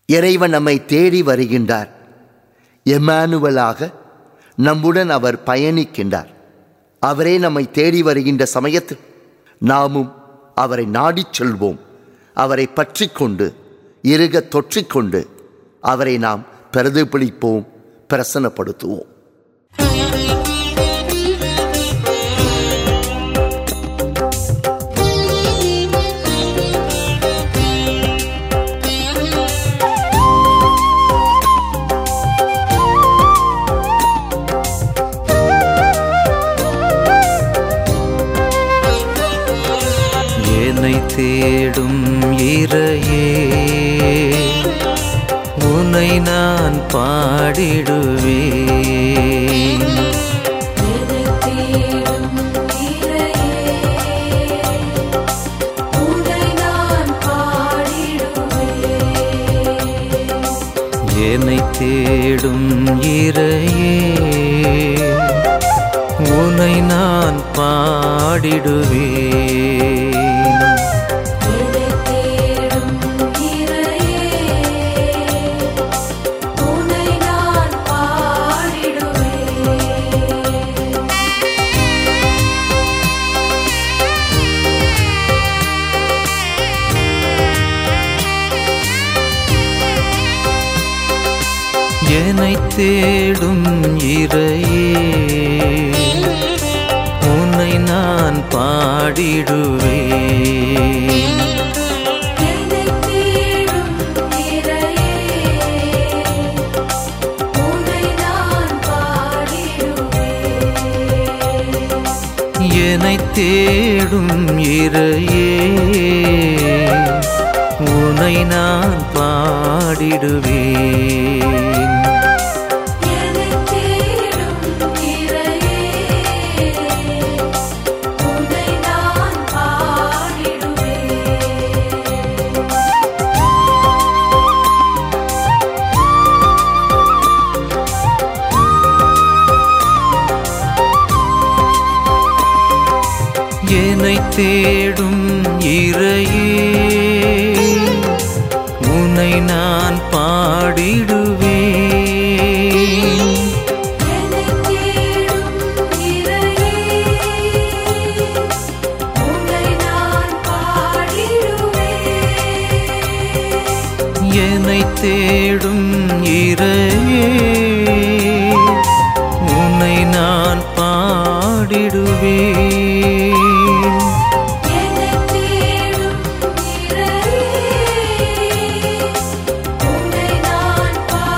இறைவன் நம்மை தேடி வருகின்றார் எமானுவலாக நம்முடன் அவர் பயணிக்கின்றார் அவரே நம்மை தேடி வருகின்ற சமயத்தில் நாமும் அவரை நாடிச் செல்வோம் அவரை பற்றி கொண்டு இறுக தொற்றிக்கொண்டு அவரை நாம் பிரதிபலிப்போம் பிரசனப்படுத்துவோம் என்னை தேடும் இறையே உன்னை நான் பாடிடுவேன் என்னை தேடும் இறையே, உன்னை நான் பாடிடுவேன். என்னை தேடும் இறையே உன்னை நான் பாடிடுவேன் என்னை தேடும் இறையே, உன்னை நான் பாடிடுவேன். என்னை தேடும் இறையே உன்னை நான் பாடிடுவேன் என்னை தேடும் இறையே, உன்னை நான் பாடிடுவேன். என்னை தேடும் இறையே உன்னை நான் பாடிடுவேன் என்னை தேடும் இறையே, உன்னை நான் பாடிடுவேன். என்னை தேடும் இறையே உன்னை நான் பாடிடுவேன் என்னை தேடும் இறையே, உன்னை நான் பாடிடுவேன். என்னை தேடும் இறையே உன்னை நான் பாடிடுவேன் என்னை தேடும் இறையே, உன்னை நான்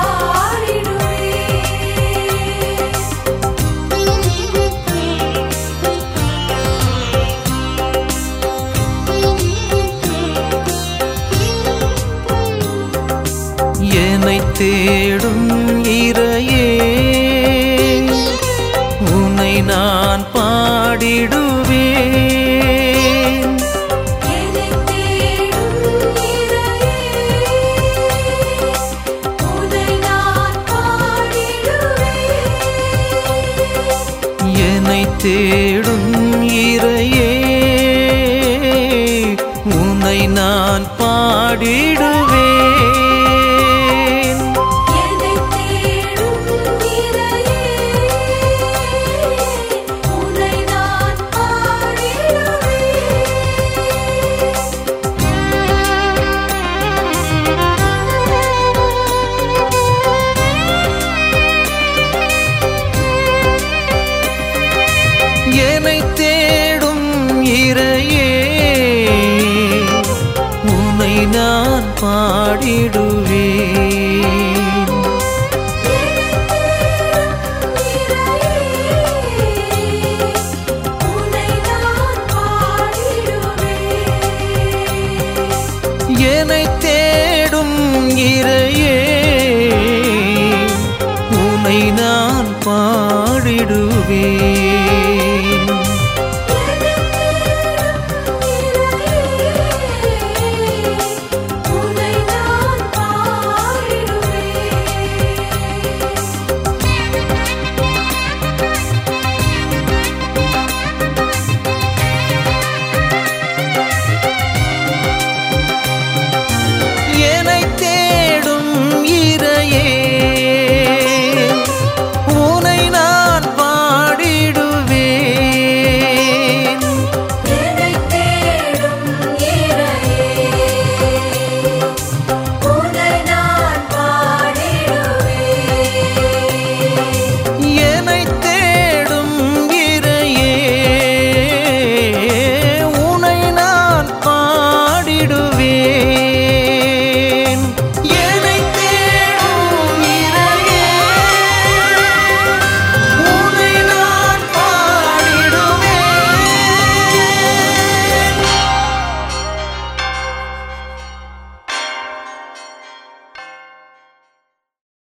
பாடிடுவேன். என்னை தேடும் இறையே உன்னை நான் பாடிடுவேன் என்னை தேடும் இறையே, உன்னை நான் பாடிடுவேன். என்னை தேடும் இறையே உன்னை நான் பாடிடுவேன் என்னை தேடும் இறையே, உன்னை நான் பாடிடுவேன். என்னை தேடும் இறையே உன்னை நான் பாடிடுவேன் உன்னை நான் பாடிடுவேன். என்னை தேடும் இறையே உன்னை நான் பாடிடுவேன்